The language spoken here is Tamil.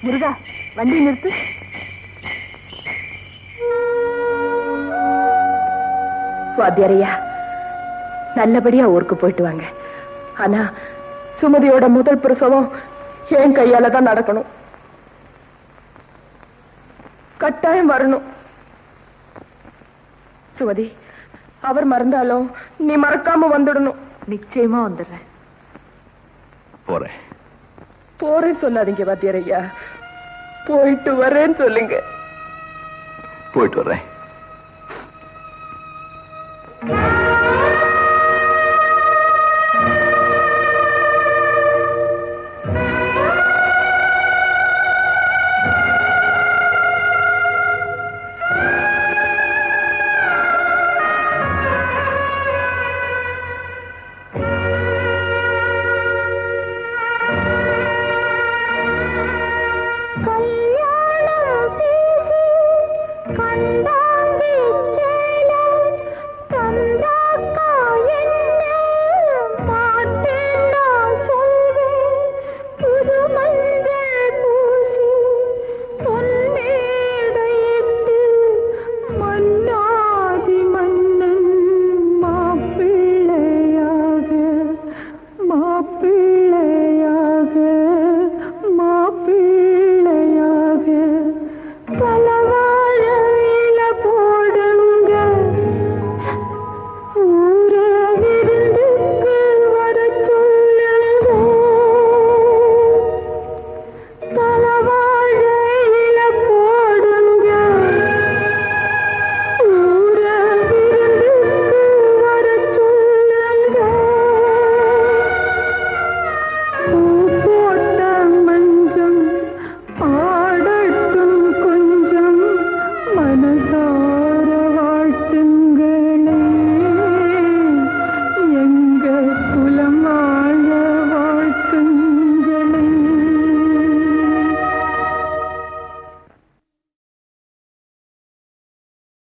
முருகா வண்டி நிறுத்து வாத்தியாரையா நல்லபடியா ஊருக்கு போயிட்டு வாங்க ஆனா சுமதியோட முதல் பிரசவம் என் கையால தான் நடக்கணும் கட்டாயம் வரணும் சுமதி அவர் மறந்தாலும் நீ மறக்காம வந்துடணும் நிச்சயமா வந்துடுறேன் போறேன் போறேன்னு சொல்லாதீங்க வாத்தியாரையா போயிட்டு வரேன்னு சொல்லுங்க போயிட்டு வர்றேன்